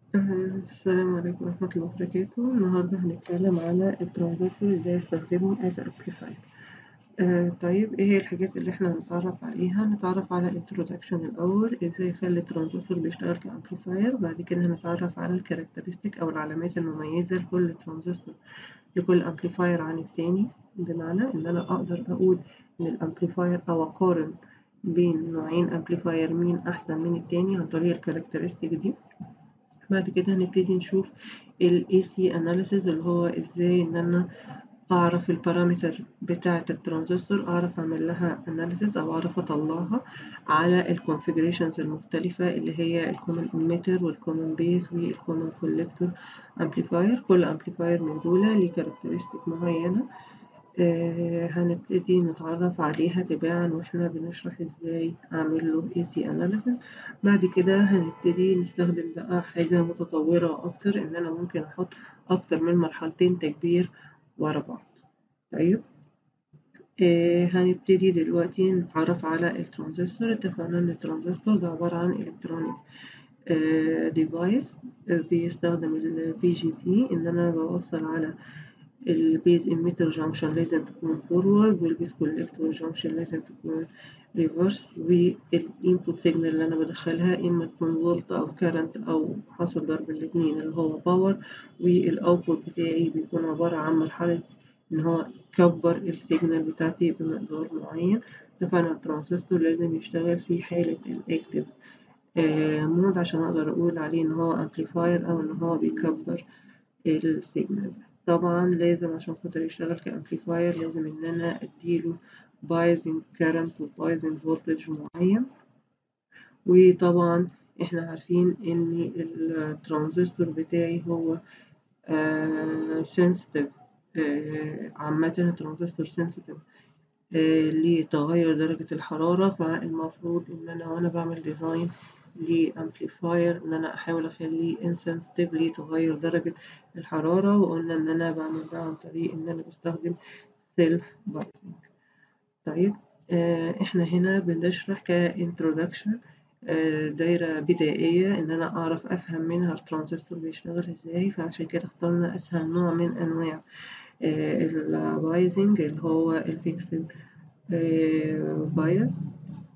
آه، السلام عليكم ورحمة الله وبركاته النهاردة هنتكلم على الترانزستور ازاي استخدمه as amplifier آه طيب ايه هي الحاجات اللي احنا هنتعرف عليها نتعرف على introduction الأول ازاي يخلي الترانزستور بيشتغل كامبليفاير بعد كده هنتعرف على الكاركترستيك أو العلامات المميزة لكل ترانزستور لكل امبليفاير عن التاني بمعنى ان انا اقدر اقول ان الامبليفاير او اقارن بين نوعين امبليفاير مين احسن من التاني عن طريق الكاركترستيك دي بعد كده هنبتدي نشوف ال AC analysis اللي هو ازاي ان انا اعرف البارامتر بتاعة الترانزستور اعرف اعمل لها analysis او اعرف اطلعها على الكونفيجريشنز المختلفة اللي هي الكومن emitter والكومن بيس والكومن كولكتور امبليفاير كل امبليفاير من دول ليه كاركترستيك معينة آه هنبتدي نتعرف عليها تباعا واحنا بنشرح ازاي اعمل له AC analysis بعد كده هنبتدي نستخدم بقى حاجة متطورة اكتر ان انا ممكن احط اكتر من مرحلتين تكبير ورا بعض طيب آه هنبتدي دلوقتي نتعرف على الترانزستور اتفقنا ان الترانزستور ده عبارة عن الكترونيك ديفايس آه بيستخدم ال BGT ان انا بوصل على البيز اميتر جانكشن لازم تكون فورورد والبيز كولكتور جانكشن لازم تكون ريفرس والانبوت سيجنال اللي انا بدخلها اما تكون فولت او كارنت او حاصل ضرب الاتنين اللي هو باور والاوتبوت بتاعي بيكون عبارة عن مرحلة ان هو كبر السيجنال بتاعتي بمقدار معين اتفقنا الترانزستور لازم يشتغل في حالة الاكتف مود عشان اقدر اقول عليه ان هو امبليفاير او ان هو بيكبر السيجنال طبعا لازم عشان خاطر يشتغل كامبليفاير لازم ان انا اديله بايزنج كارنت وبايزنج فولتج معين وطبعا احنا عارفين ان الترانزستور بتاعي هو سنسيتيف آه عامة الترانزستور سنسيتيف آه لتغير درجة الحرارة فالمفروض ان انا وانا بعمل ديزاين لامبليفاير ان انا احاول اخليه انسنسيتيف لتغير درجة الحرارة وقلنا ان انا بعمل ده عن طريق ان انا بستخدم سيلف بايزنج طيب آه احنا هنا بنشرح كانترودكشن آه دايرة بدائية ان انا اعرف افهم منها الترانزستور بيشتغل ازاي فعشان كده اخترنا اسهل نوع من انواع آه البايزنج اللي هو الفيكسد بايز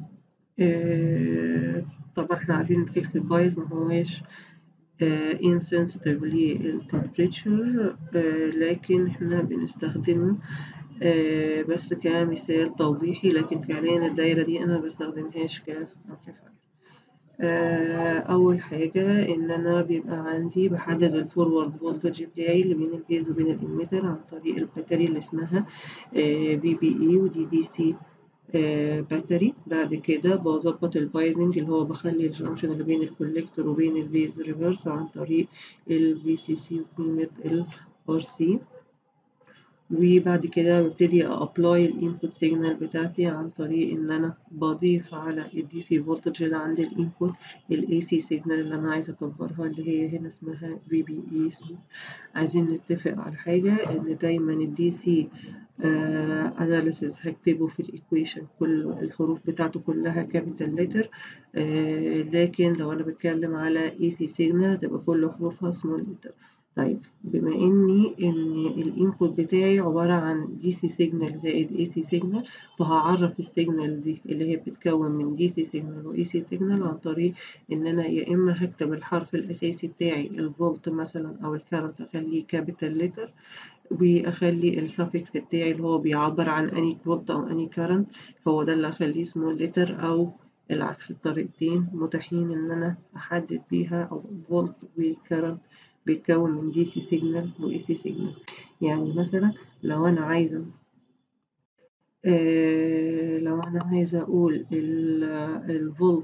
طبعا احنا عارفين الفيكسد بايز ما هواش insensitive للتمبريتشر لكن احنا بنستخدمه uh, بس كمثال توضيحي لكن فعليا الدايرة دي أنا بستخدمهاش كامبليفاير uh, أول حاجة إن أنا بيبقى عندي بحدد الفورورد فولتج بتاعي اللي بين البيز وبين الإميتر عن طريق الباتري اللي اسمها في بي إي ودي دي سي باتري بعد كده بظبط البايزنج اللي هو بخلي الجنكشن اللي بين الكوليكتور وبين البيز ريفرس عن طريق ال VCC وقيمة ال RC وبعد كده ببتدي أبلاي الانبوت سيجنال بتاعتي عن طريق إن أنا بضيف على الدي سي فولتج اللي عند الانبوت الاي سي سيجنال اللي أنا عايزة أكبرها اللي هي هنا اسمها في بي اي عايزين نتفق على حاجة إن دايما الدي سي اناليسيس هكتبه في الايكويشن كل الحروف بتاعته كلها كابيتال لتر آه لكن لو انا بتكلم على اي سي سيجنال هتبقى كل حروفها سمول لتر طيب بما اني ان الانبوت بتاعي عباره عن دي سي سيجنال زائد اي سي سيجنال فهعرف السيجنال دي اللي هي بتتكون من دي سي سيجنال واي سي سيجنال عن طريق ان انا يا اما هكتب الحرف الاساسي بتاعي الفولت مثلا او الكارنت اخليه كابيتال لتر واخلي السفكس بتاعي اللي هو بيعبر عن اني فولت او اني كارنت هو ده اللي اخليه سمول لتر او العكس الطريقتين متاحين ان انا احدد بيها او فولت وكارنت بيتكون من دي سي سيجنال واي سي سيجنال يعني مثلا لو انا عايزه آه لو انا عايزه اقول الفولت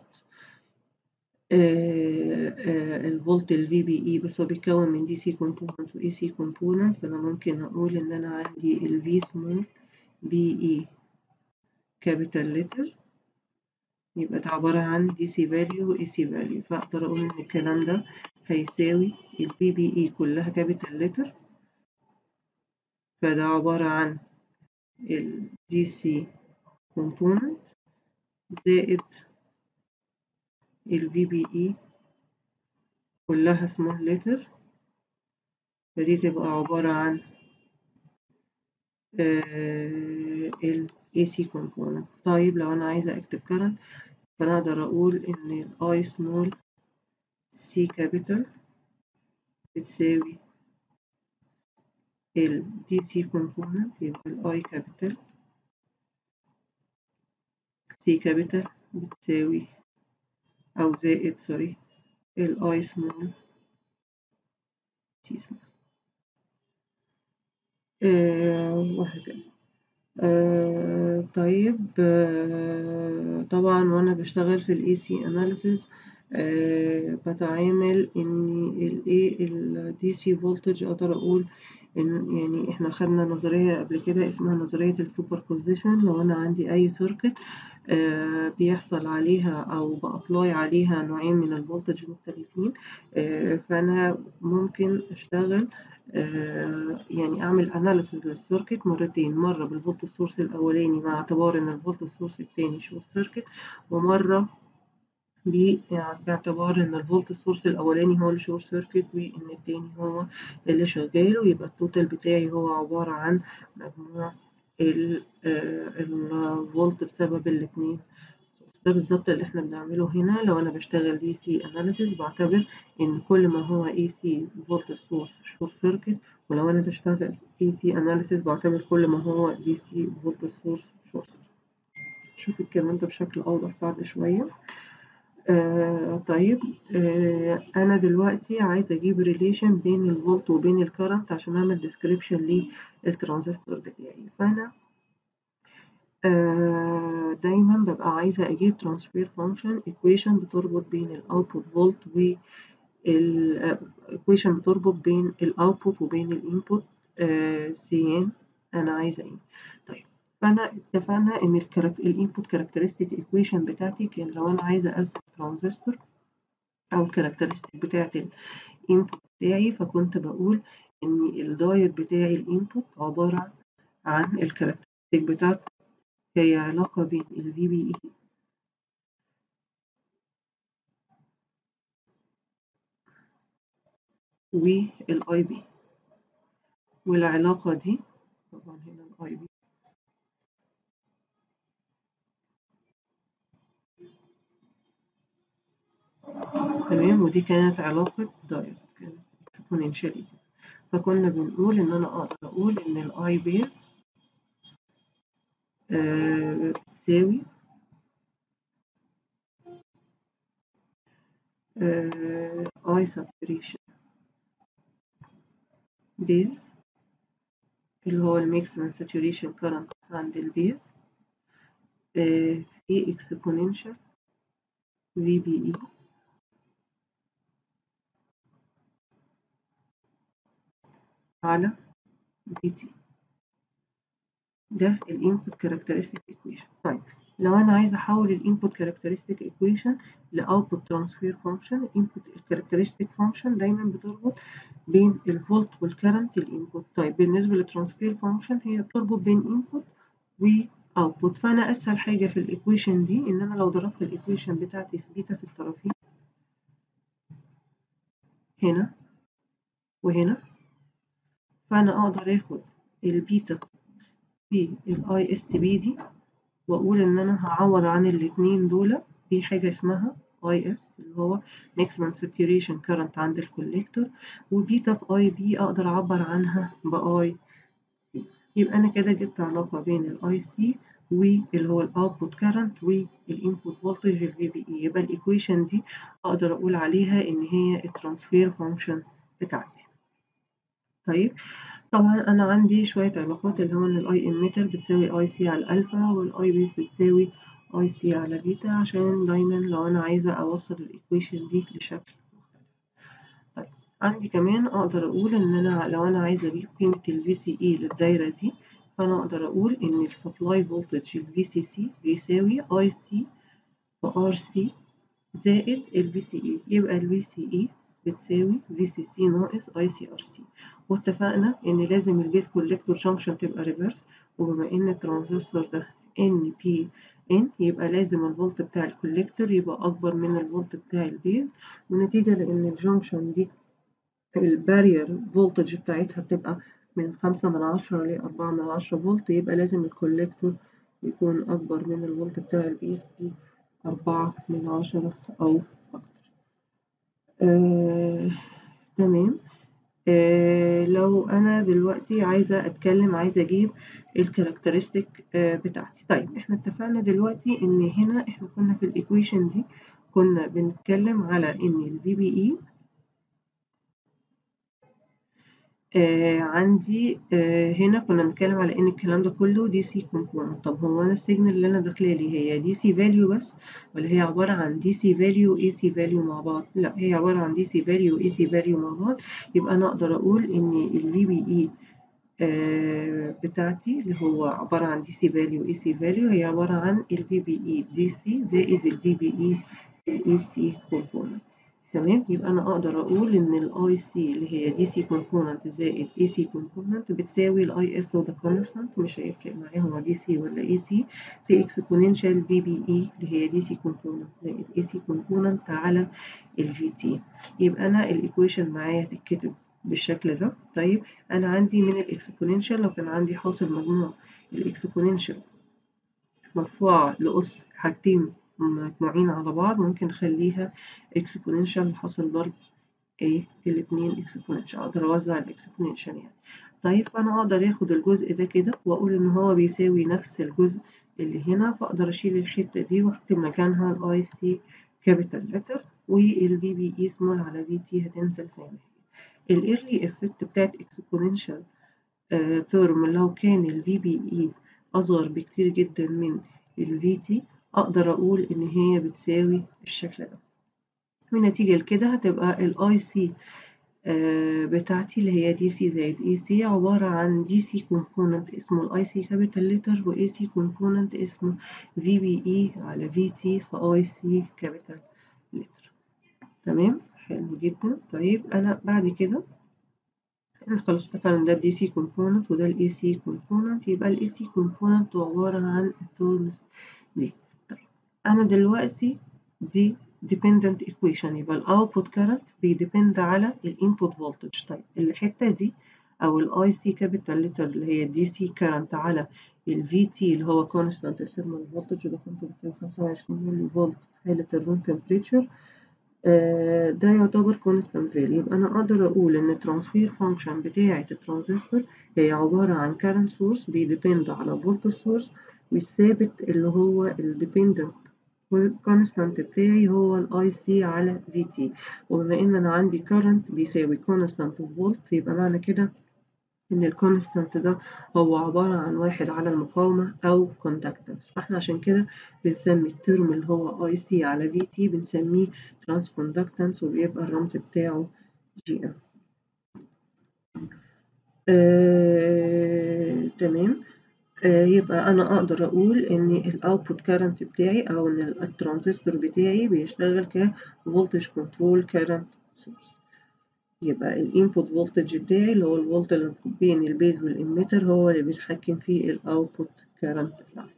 الفولت ال VBE بس هو بيتكون من DC component و AC component فأنا ممكن أقول إن أنا عندي ال V small BE capital letter يبقى ده عبارة عن DC value و AC value فأقدر أقول إن الكلام ده هيساوي ال VBE كلها capital letter فده عبارة عن ال DC component زائد ال VBE كلها small letter فدي تبقى عبارة عن ال AC component طيب لو أنا عايزة أكتب current فأنا أقدر أقول إن ال I small C capital بتساوي ال DC component يبقى ال I capital C capital بتساوي أو زائد سوري ال I small C small آه وهكذا آه طيب آه طبعا وانا بشتغل في الاي سي اناليسيس بتعامل ان الايه الدي سي فولتج اقدر اقول ان يعني احنا خدنا نظريه قبل كده اسمها نظريه السوبر بوزيشن لو انا عندي اي سيركت آه بيحصل عليها او بابلاي عليها نوعين من الفولتج مختلفين آه فانا ممكن اشتغل آه يعني اعمل اناليسيس للسيركت مرتين مره بالفولت سورس الاولاني مع اعتبار ان الفولت سورس الثاني شورت سيركت ومره باعتبار ان الفولت سورس الاولاني هو اللي شورت سيركت وان الثاني هو اللي شغال ويبقى التوتال بتاعي هو عباره عن مجموع الفولت بسبب الاثنين ده بالظبط اللي احنا بنعمله هنا لو انا بشتغل دي سي اناليسيس بعتبر ان كل ما هو اي سي فولت سورس شورت سيركت ولو انا بشتغل اي سي اناليسيس بعتبر كل ما هو دي سي فولت سورس شورت سيركت شوف الكلام ده بشكل اوضح بعد شويه آه طيب آه انا دلوقتي عايزه اجيب ريليشن بين الفولت وبين الكرنت عشان اعمل ديسكريبشن للترانزستور بتاعي فانا آه دايما ببقى عايزه اجيب ترانسفير فانكشن ايكويشن بتربط بين الاوتبوت فولت و الايكويشن بتربط بين الاوتبوت وبين الانبوت سي انا عايزه ايه طيب فانا اتفقنا ان الانبوت كاركترستيك ايكويشن بتاعتي كان لو انا عايزه ارسم ترانزستور او الكاركترستيك بتاعت الانبوت بتاعي فكنت بقول ان الدايت بتاعي الانبوت عباره عن الكاركترستيك بتاعته هي علاقه بين الفي بي اي والاي بي والعلاقه دي طبعا هنا الاي بي تمام ودي كانت علاقة دايت كانت اكسبوننشالي فكنا بنقول إن أنا أقدر أقول إن الأي بيز بتساوي أي ساتوريشن بيز اللي هو الماكسيمم ساتوريشن كارنت عند البيز في اكسبوننشال في بي اي على بي تي ده الانبوت كاركترستيك ايكويشن طيب لو انا عايزه احول الانبوت كاركترستيك ايكويشن لاوتبوت ترانسفير فانكشن الانبوت كاركترستيك فانكشن دايما بتربط بين الفولت والكرنت الانبوت طيب بالنسبه للترانسفير فانكشن هي بتربط بين انبوت واوتبوت فانا اسهل حاجه في الايكويشن دي ان انا لو ضربت الايكويشن بتاعتي في بيتا في الطرفين هنا وهنا فانا اقدر اخد البيتا في الاي اس بي دي واقول ان انا هعوض عن الاتنين دول في حاجه اسمها اي اس اللي هو maximum saturation current عند الكوليكتور وبيتا في اي بي اقدر اعبر عنها باي سي يبقى انا كده جبت علاقه بين الاي سي واللي هو الاوتبوت كارنت والانبوت فولتج الفي بي اي يبقى الايكويشن دي اقدر اقول عليها ان هي الترانسفير فانكشن بتاعتي طيب طبعا انا عندي شويه علاقات اللي هو ان الاي اميتر بتساوي اي سي على الالفا والاي بيس بتساوي اي سي على بيتا عشان دايما لو انا عايزه اوصل الايكويشن دي لشكل مختلف طيب عندي كمان اقدر اقول ان انا لو انا عايزه اجيب قيمه الفي سي اي للدايره دي فانا اقدر اقول ان السبلاي فولتج الفي سي سي بيساوي اي سي ار سي زائد الفي سي اي يبقى الفي سي اي بتساوي في سي سي ناقص اي سي ار سي واتفقنا ان لازم البيس كوليكتور جانكشن تبقى ريفرس وبما ان الترانزستور ده ان بي ان يبقى لازم الفولت بتاع الكوليكتور يبقى اكبر من الفولت بتاع البيز ونتيجة لان الجنكشن دي البارير فولتج بتاعتها بتبقى من خمسة من عشرة لأربعة من عشرة فولت يبقى لازم الكوليكتور يكون أكبر من الفولت بتاع البيس بأربعة من عشرة أو أكتر آه، تمام آه، لو أنا دلوقتي عايزة أتكلم عايزة أجيب الكاركترستيك آه، بتاعتي طيب إحنا اتفقنا دلوقتي إن هنا إحنا كنا في الإيكويشن دي كنا بنتكلم على إن ال VBE آه عندي آه هنا كنا بنتكلم على ان الكلام ده كله دي سي كومبوننت طب هو انا السيجنال اللي انا داخله لي هي دي سي فاليو بس ولا هي عباره عن دي سي فاليو اي سي فاليو مع بعض لا هي عباره عن دي سي فاليو اي سي فاليو مع بعض يبقى انا اقدر اقول ان الفي بي اي بتاعتي اللي هو عباره عن دي سي فاليو اي سي فاليو هي عباره عن الفي بي اي دي سي زائد الفي بي اي الاي سي كومبوننت تمام يبقى انا اقدر اقول ان الاي سي اللي هي دي سي كومبوننت زائد اي سي كومبوننت بتساوي الاي اس وده كونستانت مش هيفرق معايا هو دي سي ولا اي سي في اكسبوننشال في بي اي اللي هي دي سي كومبوننت زائد اي سي كومبوننت على الفي تي يبقى انا الايكويشن معايا هتتكتب بالشكل ده طيب انا عندي من الاكسبوننشال لو كان عندي حاصل مجموع الاكسبوننشال مرفوعة لأس حاجتين مجموعين على بعض ممكن نخليها exponential حاصل ضرب ايه الاتنين exponential اقدر اوزع الاكسبوننشال يعني طيب فانا اقدر اخد الجزء ده كده واقول ان هو بيساوي نفس الجزء اللي هنا فاقدر اشيل الحته دي واكتب مكانها الاي سي كابيتال لتر والفي بي اي سمول على في تي هتنزل زي ما هي الايرلي افكت بتاعت exponential ترم لو كان الفي بي اي اصغر بكتير جدا من الفي تي أقدر أقول إن هي بتساوي الشكل ده ونتيجة لكده هتبقى الاي سي بتاعتي اللي هي دي سي زائد اي سي عبارة عن دي سي كومبوننت اسمه الاي سي كابيتال لتر واي سي كومبوننت اسمه في بي اي على في تي في اي سي كابيتال لتر تمام حلو جدا طيب أنا بعد كده احنا خلاص اتفقنا ده الدي سي كومبوننت وده الاي سي كومبوننت يبقى الاي سي كومبوننت عبارة عن التورمز دي طيب أنا دلوقتي دي dependent equation يبقى ال output current بيديبند على ال input voltage طيب الحتة دي أو ال IC capital letter اللي هي دي سي current على ال VT اللي هو constant thermal voltage وده كنت بتساوي 25 ملي فولت في حالة الروم temperature آه ده يعتبر constant value يبقى أنا أقدر أقول إن الترانسفير فانكشن بتاعة الترانزستور هي عبارة عن current source بيديبند على voltage source والثابت اللي هو الديبندنت والكونستانت بتاعي هو الاي سي على في تي وبما ان انا عندي current بيساوي كونستانت فولت يبقى معنى كده ان الكونستانت ده هو عبارة عن واحد على المقاومة او كوندكتنس فاحنا عشان كده بنسمي الترم اللي هو اي سي على في تي بنسميه ترانس كوندكتنس وبيبقى الرمز بتاعه جي ام آه، تمام آه، يبقى أنا أقدر أقول إن الأوتبوت كارنت بتاعي أو إن الترانزستور بتاعي بيشتغل كفولتج كنترول كارنت سورس يبقى الانبوت فولتج بتاعي اللي هو الفولت اللي بين البيز والإميتر هو اللي بيتحكم في الأوتبوت كارنت بتاعي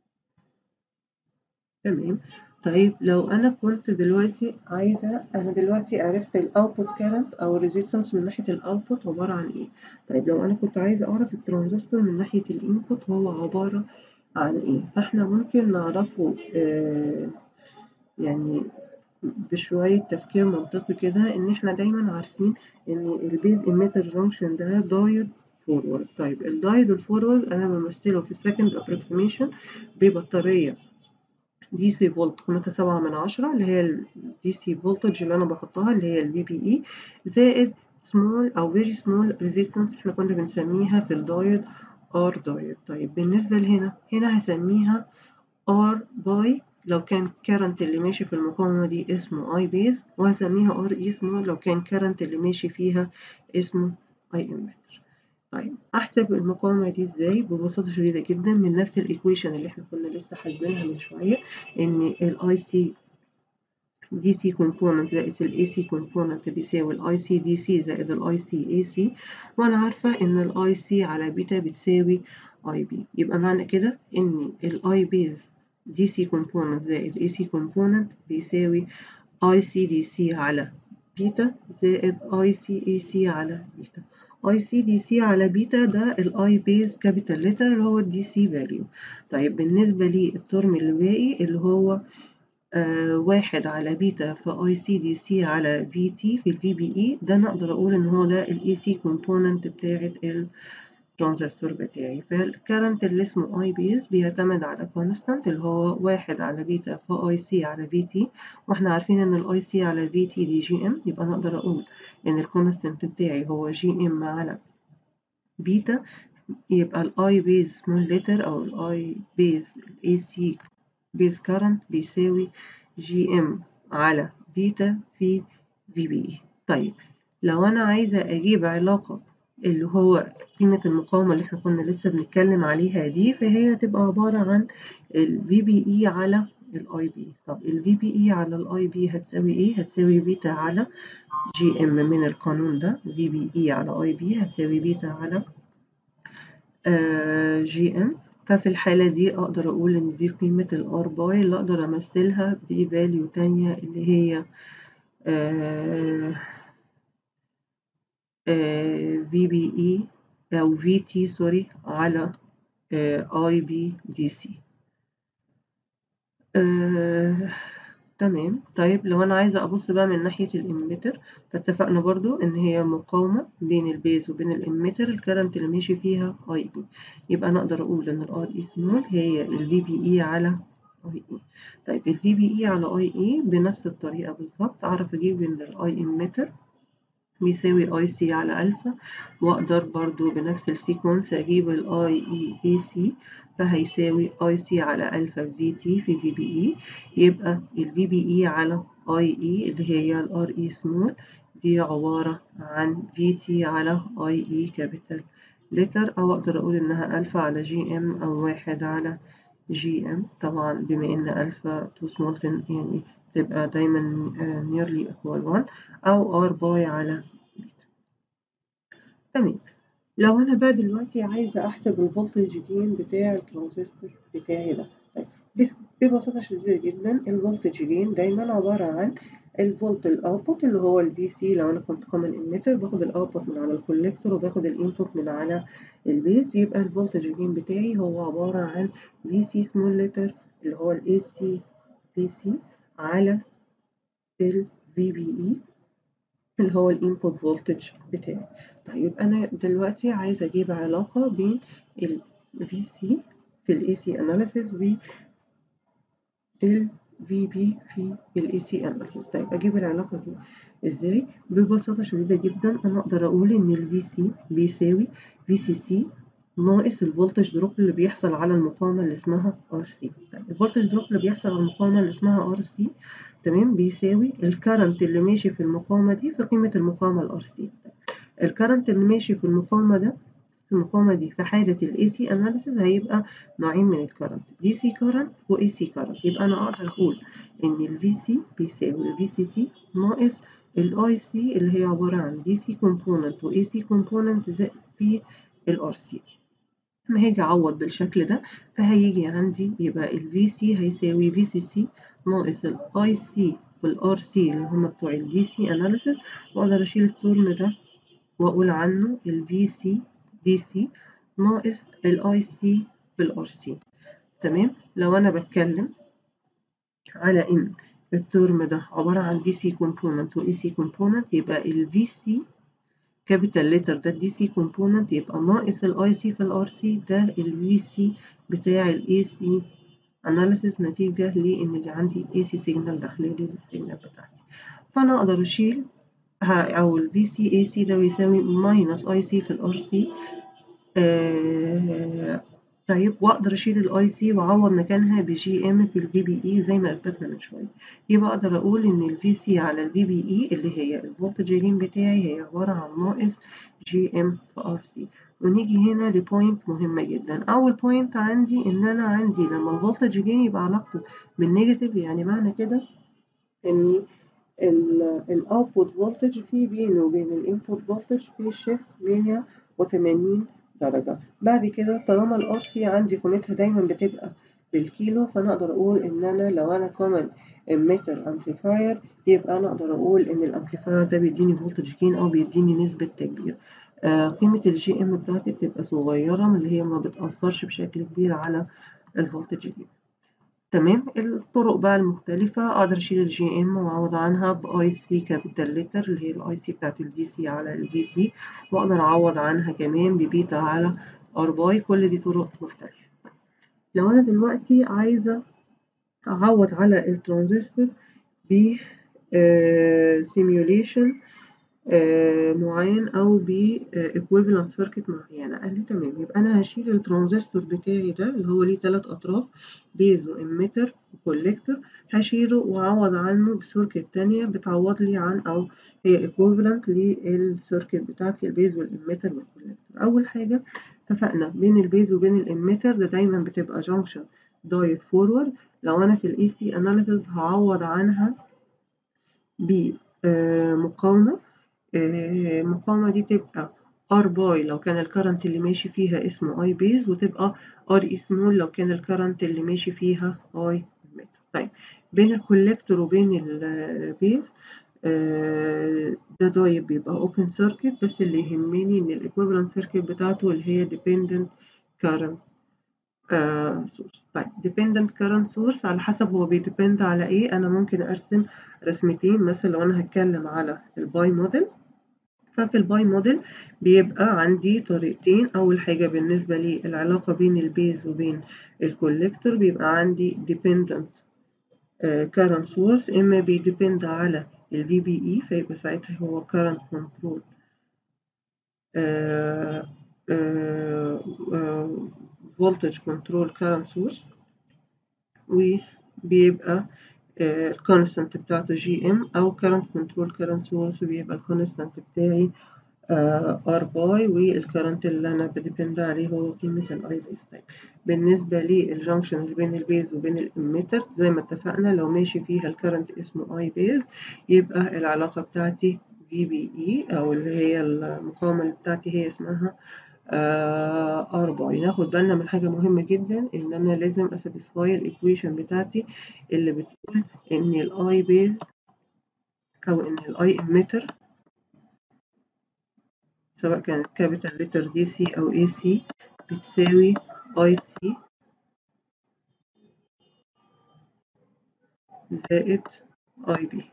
تمام طيب لو أنا كنت دلوقتي عايزة أنا دلوقتي عرفت الأوتبوت كارنت أو الريزيستنس من ناحية الأوتبوت عبارة عن إيه طيب لو أنا كنت عايزة أعرف الترانزستور من ناحية الإنبوت هو عبارة عن إيه فإحنا ممكن نعرفه آه يعني بشوية تفكير منطقي كده إن إحنا دايما عارفين إن البيز إميتر جانكشن ده دايود فورورد طيب الدايود الفورورد أنا بمثله في السكند أبروكسيميشن ببطارية دي سي فولت قيمتها سبعة من عشرة اللي هي الدي سي فولتج اللي أنا بحطها اللي هي الفي بي إي زائد سمول أو فيري سمول ريزيستنس إحنا كنا بنسميها في الدايود ار دايود طيب بالنسبة لهنا هنا هسميها ار باي لو كان كارنت اللي ماشي في المقاومة دي اسمه اي بيز وهسميها ار اي سمول لو كان كارنت اللي ماشي فيها اسمه اي امتر طيب احسب المقاومة دي ازاي ببساطة شديدة جدا من نفس الايكويشن اللي احنا كنا لسه حاسبينها من شوية ان الاي سي دي سي كومبوننت زائد الاي سي كومبوننت بيساوي الاي سي دي سي زائد الاي سي اي سي وانا عارفة ان الاي سي على بيتا بتساوي اي بي يبقى معنى كده ان الاي بيز دي سي كومبوننت زائد اي سي كومبوننت بيساوي اي سي دي سي على بيتا زائد اي سي اي سي على بيتا اي سي دي سي على بيتا ده الاي بيز كابيتال لتر اللي هو الدي سي فاليو طيب بالنسبة للترم اللي باقي اللي هو آه واحد على بيتا في اي سي دي سي على في تي في الفي بي اي ده نقدر اقول ان هو ده الاي سي كومبوننت بتاعت الترانزستور بتاعي فالكرنت اللي اسمه اي بيز بيعتمد على كونستانت اللي هو واحد على بيتا في اي سي على في تي واحنا عارفين ان الاي سي على في تي دي جي ام يبقى نقدر اقول ان الكونستانت بتاعي هو جي ام على بيتا يبقى الاي بيز سمول لتر او الاي بيز الاي سي بيز كارنت بيساوي جي ام على بيتا في في بي اي طيب لو انا عايزه اجيب علاقه اللي هو قيمه المقاومه اللي احنا كنا لسه بنتكلم عليها دي فهي هتبقى عباره عن ال في بي اي على الاي بي طب ال في بي اي على الاي بي هتساوي ايه هتساوي بيتا على جي ام من القانون ده في بي اي على اي بي هتساوي بيتا على آه جي ام ففي الحالة دي أقدر أقول إن دي قيمة الآر باي اللي أقدر أمثلها بفاليو تانية اللي هي في بي إي أو في تي سوري على أي بي دي سي تمام طيب لو أنا عايزة أبص بقى من ناحية الإميتر فاتفقنا برضو إن هي مقاومة بين البيز وبين الإميتر الكرنت اللي ماشي فيها أي بي يبقى أنا أقدر أقول إن الآر إي سمول هي الفي بي إي على أي إي طيب الفي بي إي على أي إي بنفس الطريقة بالظبط أعرف أجيب إن الأي إميتر بيساوي اي سي على الفا واقدر برضو بنفس السيكونس اجيب الاي اي اي سي فهيساوي اي سي على الفا في تي في في بي اي يبقى الفي بي اي على اي اي اللي هي الار اي سمول دي عبارة عن في تي على اي اي كابيتال لتر او اقدر اقول انها الفا على جي ام او واحد على جي ام طبعا بما ان الفا تو سمول يعني تبقى دايما nearly equal 1 أو R باي على بيتا تمام لو أنا بقى دلوقتي عايزة أحسب الفولتج جين بتاع الترانزستور بتاعي ده طيب ببساطة شديدة جدا الفولتج جين دايما عبارة عن الفولت الاوتبوت اللي هو الفي سي لو انا كنت كومن اميتر باخد الاوتبوت من على الكوليكتور وباخد الانبوت من على البيز يبقى الفولتج جين بتاعي هو عبارة عن في سي سمول لتر اللي هو الاي سي في سي على ال VBE اللي هو الانبوت فولتج بتاعي طيب انا دلوقتي عايزه اجيب علاقه بين ال VC في ال AC analysis و ال VB في ال AC analysis طيب اجيب العلاقه دي ازاي ببساطه شديده جدا انا اقدر اقول ان ال VC بيساوي VCC ناقص الفولتج دروب اللي بيحصل على المقاومة اللي اسمها RC طيب الفولتج دروب اللي بيحصل على المقاومة اللي اسمها RC تمام بيساوي الكرنت اللي ماشي في المقاومة دي في قيمة المقاومة ال RC الكرنت اللي ماشي في المقاومة ده في المقاومة دي في حالة ال AC analysis هيبقى نوعين من الكرنت DC current و AC current يبقى أنا أقدر أقول إن ال VC بيساوي ال VCC ناقص ال IC اللي هي عبارة عن DC component و AC component في ال RC لما هاجي أعوض بالشكل ده فهيجي عندي يبقى ال VC هيساوي VCC ناقص ال IC وال RC اللي هما بتوع ال DC analysis وأقدر أشيل الترم ده وأقول عنه ال VC DC ناقص ال IC بال RC تمام لو أنا بتكلم على إن الترم ده عبارة عن DC component و AC component يبقى ال VC كابيتال لتر ده الدي سي كومبوننت يبقى ناقص الاي سي في الار سي ده الفي سي بتاع الاي سي اناليسيس نتيجة لان اللي عندي اي سي سيجنال داخلي لي للسيجنال بتاعتي فانا اقدر اشيل او الفي سي اي سي ده بيساوي ماينس اي سي في الار سي طيب واقدر اشيل الاي سي واعوض مكانها بجي ام في الفي بي اي زي ما اثبتنا من شويه يبقى اقدر اقول ان الفي سي على الفي بي اي اللي هي الفولتج جين بتاعي هي عباره عن ناقص جي ام في ار سي ونيجي هنا لبوينت مهمه جدا اول بوينت عندي ان انا عندي لما الفولتج جين يبقى علاقته بالنيجاتيف يعني معنى كده ان الاوتبوت فولتج في بينه وبين الانبوت فولتج في شيفت 180 درجة بعد كده طالما الار سي عندي قيمتها دايما بتبقى بالكيلو فأنا أقدر أقول إن أنا لو أنا common emitter amplifier يبقى أنا أقدر أقول إن الأمبليفاير ده بيديني فولتج جين أو بيديني نسبة تكبير آه قيمة الجي ام بتاعتي بتبقى صغيرة من اللي هي ما بتأثرش بشكل كبير على الفولتج جين تمام الطرق بقى المختلفة أقدر أشيل الجي ام وأعوض عنها بأي سي كابيتال لتر اللي هي الأي سي بتاعت الدي سي على الفي تي وأقدر أعوض عنها كمان ببيتا على ار باي كل دي طرق مختلفة لو أنا دلوقتي عايزة أعوض على الترانزستور ب سيميوليشن معين أو ب equivalent circuit معينة قال لي تمام يبقى أنا هشيل الترانزستور بتاعي ده اللي هو ليه تلات أطراف بيز وإميتر وكوليكتور هشيله وأعوض عنه بسيركت تانية بتعوض لي عن أو هي equivalent للسيركت بتاعتي البيز والإميتر والكوليكتور أول حاجة اتفقنا بين البيز وبين الإميتر ده دايما بتبقى جانكشن دايت فورورد لو أنا في الإي سي أناليسيس هعوض عنها بمقاومة المقاومة دي تبقى R باي لو كان الكرنت اللي ماشي فيها اسمه I بيز وتبقى R E سمول لو كان الكرنت اللي ماشي فيها I متر طيب بين الكوليكتور وبين البيز ده دايب بيبقى open circuit بس اللي يهمني ان الايكويفالنت سيركت بتاعته اللي هي dependent current source طيب dependent current source على حسب هو بيديبند على ايه انا ممكن ارسم رسمتين مثلا لو انا هتكلم على الباي موديل ففي الباي موديل بيبقى عندي طريقتين أول حاجة بالنسبة لي العلاقة بين البيز وبين الكوليكتور بيبقى عندي dependent current source إما بيديبند على ال VBE فيبقى ساعتها هو current control voltage control current source وبيبقى الكونستانت بتاعته جي ام او current control current source وبيبقى الكونستانت بتاعي ار باي والكرنت اللي انا بديبند عليه هو قيمه الاي بيز طيب بالنسبه للجنكشن اللي بين البيز وبين الاميتر زي ما اتفقنا لو ماشي فيها الكرنت اسمه اي بيز يبقى العلاقه بتاعتي في بي اي او اللي هي المقاومه اللي بتاعتي هي اسمها ار باي ناخد بالنا من حاجه مهمه جدا ان انا لازم اساتيسفاي الايكويشن بتاعتي اللي بتقول ان الاي بيز او ان الاي اميتر سواء كانت كابيتال لتر دي سي او اي سي بتساوي اي سي زائد اي بي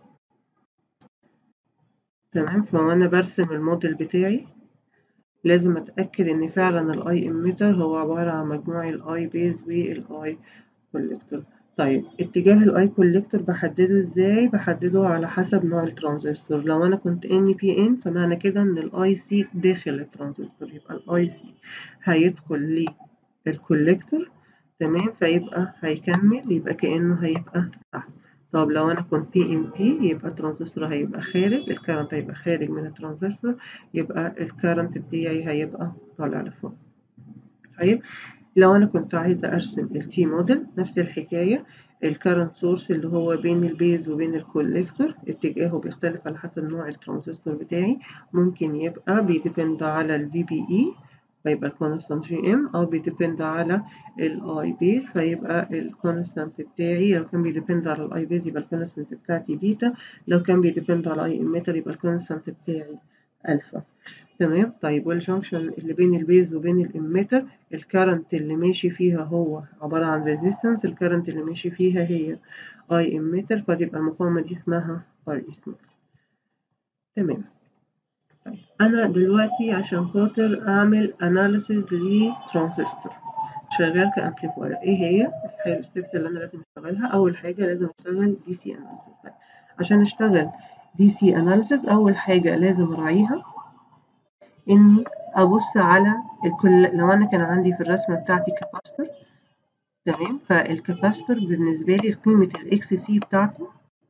تمام فوانا برسم الموديل بتاعي لازم اتاكد ان فعلا الاي اميتر هو عباره عن مجموع الاي بيز والاي كوليكتور طيب اتجاه الاي كوليكتور بحدده ازاي بحدده على حسب نوع الترانزستور لو انا كنت ان بي ان فمعنى كده ان الاي سي داخل الترانزستور يبقى الاي سي هيدخل للكوليكتور تمام فيبقى هيكمل يبقى كانه هيبقى تحت طب لو انا كنت بي ام بي يبقى الترانزستور هيبقى خارج الكرنت هيبقى خارج من الترانزستور يبقى الكرنت بتاعي هيبقى طالع لفوق طيب لو انا كنت عايزه ارسم التي موديل نفس الحكايه الكرنت سورس اللي هو بين البيز وبين الكوليكتور اتجاهه بيختلف على حسب نوع الترانزستور بتاعي ممكن يبقى بيديبند على الفي بي اي فيبقى الكونستانت جي ام او بيديبند على الاي بيز فيبقى الكونستانت بتاعي لو كان بيديبند على الاي بيز يبقى الكونستانت بتاعتي بيتا لو كان بيديبند على اي اميتر يبقى الكونستانت بتاعي الفا تمام طيب والجنكشن اللي بين البيز وبين الاميتر الكرنت اللي ماشي فيها هو عبارة عن ريزيستنس الكرنت اللي ماشي فيها هي اي اميتر فتبقى المقاومة دي اسمها ار اسمها تمام طيب انا دلوقتي عشان خاطر اعمل اناليسيز لترانزستور شغال كامبليفاير ايه هي الستبس اللي انا لازم اشتغلها اول حاجة لازم اشتغل دي سي اناليسيز طيب عشان اشتغل دي سي اناليسيز اول حاجة لازم اراعيها اني ابص على الكل لو انا كان عندي في الرسمه بتاعتي كاباستور تمام فالكاباستور بالنسبه لي قيمه الاكس سي بتاعته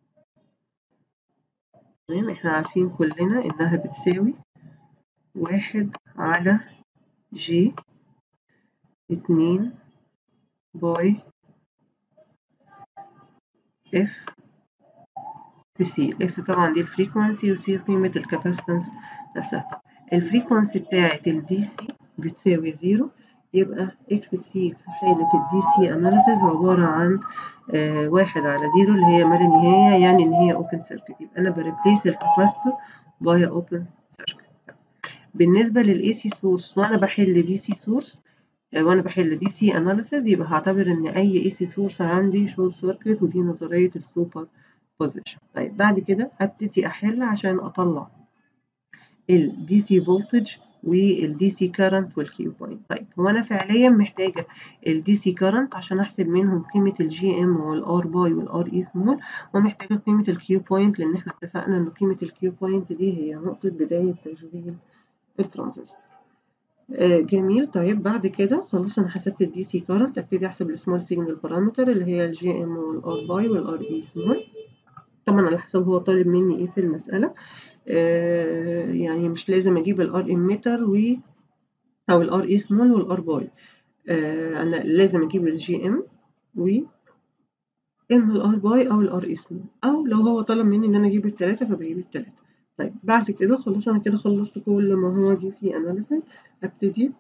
تمام احنا عارفين كلنا انها بتساوي واحد على جي اتنين باي اف في سي اف طبعا دي الفريكوانسي وسي قيمه الكاباستنس نفسها طبعا الفريكونسي بتاعت الدي سي بتساوي زيرو يبقى اكس سي في حالة الدي سي اناليسيز عبارة عن آه واحد على زيرو اللي هي ما لا نهاية يعني ان هي اوبن سيركت يبقى انا بريبليس الكاباستور باي اوبن سيركت بالنسبة للاي سي سورس وانا بحل دي سي سورس وانا بحل دي سي اناليسيز يبقى هعتبر ان اي اي سي سورس عندي شورت سيركت ودي نظريه السوبر بوزيشن طيب بعد كده هبتدي احل عشان اطلع الدي سي فولتج والدي سي كارنت والكيو بوينت طيب هو انا فعليا محتاجه الدي سي كارنت عشان احسب منهم قيمه الجي ام والار باي والار اي سمول ومحتاجه قيمه الكيو بوينت لان احنا اتفقنا ان قيمه الكيو بوينت دي هي نقطه بدايه تشغيل الترانزستور جميل طيب بعد كده خلاص انا حسبت الدي سي كارنت ابتدي احسب السمول سيجنال بارامتر اللي هي الجي ام والار باي والار اي سمول طبعا على حسب هو طالب مني ايه في المساله آه يعني مش لازم اجيب الار اميتر و او الار اي سمول والار باي آه انا لازم اجيب الجي ام و اما الار باي او الار اي سمول او لو هو طلب مني ان انا اجيب الثلاثه فبجيب الثلاثه طيب بعد كده خلاص انا كده خلصت كل ما هو دي سي اناليسيس ابتدي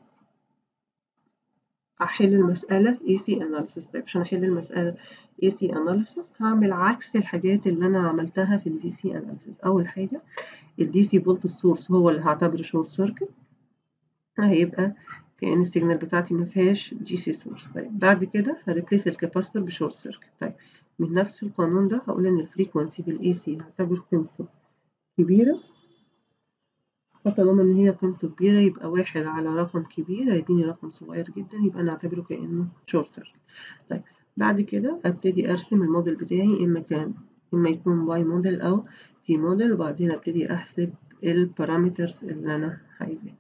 احل المساله AC analysis طيب عشان احل المساله AC analysis هعمل عكس الحاجات اللي انا عملتها في الدي سي analysis اول حاجه الدي سي فولت سورس هو اللي هعتبره شورت سيركت هيبقى كأن السيجنال بتاعتي ما فيهاش دي سي سورس طيب بعد كده هريبليس الكاباستور بشورت سيركت طيب من نفس القانون ده هقول ان الفريكوانسي بالاي سي هعتبر قيمته كبيره فطالما ان هي قيمته كبيرة يبقى واحد على رقم كبير هيديني رقم صغير جدا يبقى نعتبره كأنه شورت سيركت طيب بعد كده ابتدي ارسم الموديل بتاعي اما كان اما يكون باي موديل او تي موديل وبعدين ابتدي احسب البارامترز اللي انا عايزاها